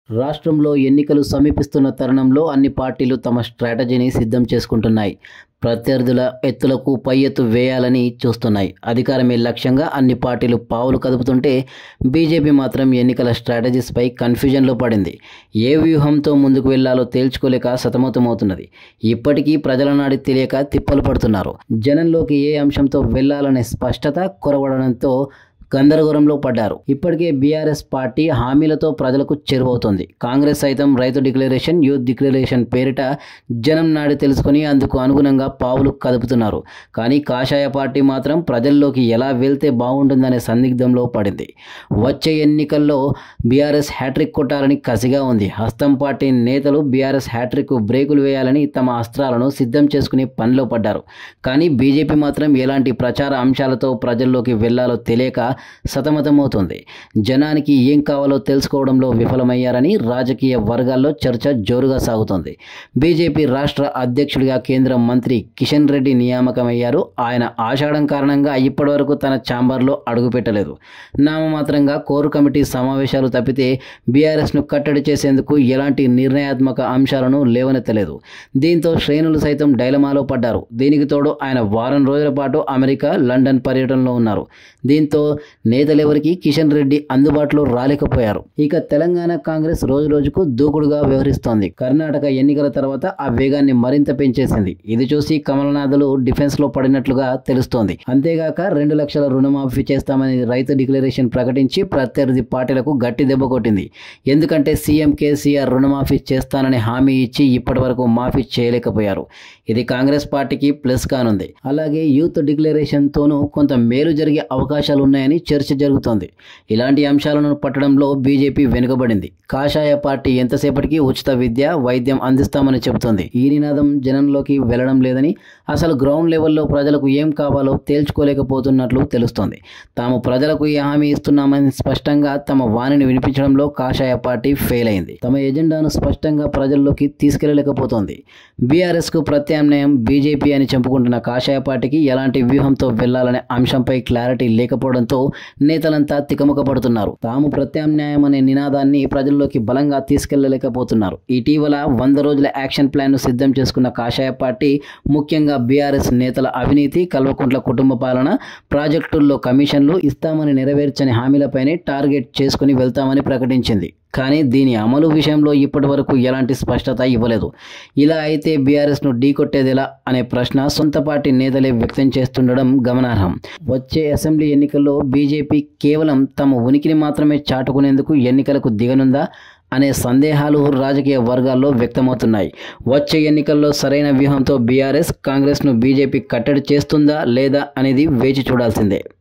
రాష్ట్రంలో ఎన్నికలు సమీపిస్తున్న తరుణంలో అన్ని పార్టీలు తమ స్ట్రాటజీని సిద్ధం చేసుకుంటున్నాయి ప్రత్యర్థుల ఎత్తులకు పై ఎత్తు వేయాలని చూస్తున్నాయి అధికారమే లక్ష్యంగా అన్ని పార్టీలు పావులు కదుపుతుంటే బీజేపీ మాత్రం ఎన్నికల స్ట్రాటజీస్పై కన్ఫ్యూజన్లో పడింది ఏ వ్యూహంతో ముందుకు వెళ్లాలో తేల్చుకోలేక సతమతమవుతున్నది ఇప్పటికీ ప్రజల నాడి తెలియక తిప్పలు పడుతున్నారు జనంలోకి ఏ అంశంతో వెళ్లాలనే స్పష్టత కొరవడంతో గందరగోళంలో పడ్డారు ఇప్పటికే బీఆర్ఎస్ పార్టీ హామీలతో ప్రజలకు చేరువవుతోంది కాంగ్రెస్ సైతం రైతు డిక్లరేషన్ యూత్ డిక్లరేషన్ పేరిట జనం నాడి తెలుసుకుని అందుకు అనుగుణంగా పావులు కదుపుతున్నారు కానీ కాషాయ పార్టీ మాత్రం ప్రజల్లోకి ఎలా వెళ్తే బాగుంటుందనే సందిగ్ధంలో పడింది వచ్చే ఎన్నికల్లో బీఆర్ఎస్ హ్యాట్రిక్ కొట్టాలని కసిగా ఉంది హస్తం పార్టీ నేతలు బీఆర్ఎస్ హ్యాట్రిక్ బ్రేకులు వేయాలని తమ అస్త్రాలను సిద్ధం చేసుకుని పనిలో పడ్డారు కానీ బీజేపీ మాత్రం ఎలాంటి ప్రచార అంశాలతో ప్రజల్లోకి వెళ్లాలో తెలియక సతమతమవుతుంది జనానికి ఏం కావాలో తెలుసుకోవడంలో విఫలమయ్యారని రాజకీయ వర్గాల్లో చర్చ జోరుగా సాగుతోంది బీజేపీ రాష్ట్ర అధ్యక్షుడిగా కేంద్ర మంత్రి కిషన్ రెడ్డి నియామకమయ్యారు ఆయన ఆషాఢం కారణంగా ఇప్పటివరకు తన ఛాంబర్లో అడుగుపెట్టలేదు నామమాత్రంగా కోర్ కమిటీ సమావేశాలు తప్పితే బీఆర్ఎస్ను కట్టడి చేసేందుకు ఎలాంటి నిర్ణయాత్మక అంశాలను లేవనెత్తలేదు దీంతో శ్రేణులు సైతం డైలమాలో పడ్డారు దీనికి తోడు ఆయన వారం రోజుల పాటు అమెరికా లండన్ పర్యటనలో ఉన్నారు దీంతో నేతలెవరికి కిషన్ రెడ్డి అందుబాటులో రాలేకపోయారు ఇక తెలంగాణ కాంగ్రెస్ రోజు రోజుకు దూకుడుగా వ్యవహరిస్తోంది కర్ణాటక ఎన్నికల తర్వాత ఆ వేగాన్ని మరింత పెంచేసింది ఇది చూసి కమలనాథులు డిఫెన్స్ లో పడినట్లుగా తెలుస్తోంది అంతేగాక రెండు లక్షల రుణమాఫీ చేస్తామని రైతు డిక్లరేషన్ ప్రకటించి ప్రత్యర్థి పార్టీలకు గట్టి దెబ్బ కొట్టింది ఎందుకంటే సీఎం కేసీఆర్ రుణమాఫీ చేస్తానని హామీ ఇచ్చి ఇప్పటి వరకు మాఫీ చేయలేకపోయారు ఇది కాంగ్రెస్ పార్టీకి ప్లస్ కానుంది అలాగే యూత్ డిక్లరేషన్ తోనూ కొంత మేలు జరిగే అవకాశాలు ఉన్నాయని చర్చ జరుగుతోంది ఇలాంటి అంశాలను పట్టడంలో బీజేపీ వెనుకబడింది కాషాయ పార్టీ ఎంతసేపటికి ఉచిత విద్య వైద్యం అందిస్తామని చెబుతోంది ఈ నినాదం జనంలోకి వెళ్లడం లేదని అసలు గ్రౌండ్ లెవెల్లో ప్రజలకు ఏం కావాలో తేల్చుకోలేకపోతున్నట్లు తెలుస్తోంది తాము ప్రజలకు ఈ హామీ ఇస్తున్నామని స్పష్టంగా తమ వాణిని వినిపించడంలో కాషాయ పార్టీ ఫెయిల్ అయింది తమ ఎజెండాను స్పష్టంగా ప్రజల్లోకి తీసుకెళ్లలేకపోతోంది బీఆర్ఎస్ కు ప్రత్యామ్నాయం బీజేపీ అని చెప్పుకుంటున్న కాషాయ పార్టీకి ఎలాంటి వ్యూహంతో వెళ్లాలనే అంశంపై క్లారిటీ లేకపోవడంతో నేతలంతా తికమక పడుతున్నారు తాము ప్రత్యామ్నాయం అనే నినాదాన్ని ప్రజల్లోకి బలంగా తీసుకెళ్లలేకపోతున్నారు ఇటీవల వంద రోజుల యాక్షన్ ప్లాన్ ను సిద్ధం చేసుకున్న కాషాయ పార్టీ ముఖ్యంగా బీఆర్ఎస్ నేతల అవినీతి కల్వకుంట్ల కుటుంబ పాలన ప్రాజెక్టుల్లో కమిషన్లు ఇస్తామని నెరవేర్చని హామీలపైనే టార్గెట్ చేసుకుని వెళ్తామని ప్రకటించింది కానీ దీని అమలు విషయంలో ఇప్పటి వరకు ఎలాంటి స్పష్టత ఇవ్వలేదు ఇలా అయితే బీఆర్ఎస్ను ఢీకొట్టేదెలా అనే ప్రశ్న సొంత పార్టీ నేతలే వ్యక్తం చేస్తుండడం గమనార్హం వచ్చే అసెంబ్లీ ఎన్నికల్లో బీజేపీ కేవలం తమ ఉనికిని మాత్రమే చాటుకునేందుకు ఎన్నికలకు దిగనుందా అనే సందేహాలు రాజకీయ వర్గాల్లో వ్యక్తమవుతున్నాయి వచ్చే ఎన్నికల్లో సరైన వ్యూహంతో బీఆర్ఎస్ కాంగ్రెస్ను బీజేపీ కట్టడి చేస్తుందా లేదా అనేది వేచి చూడాల్సిందే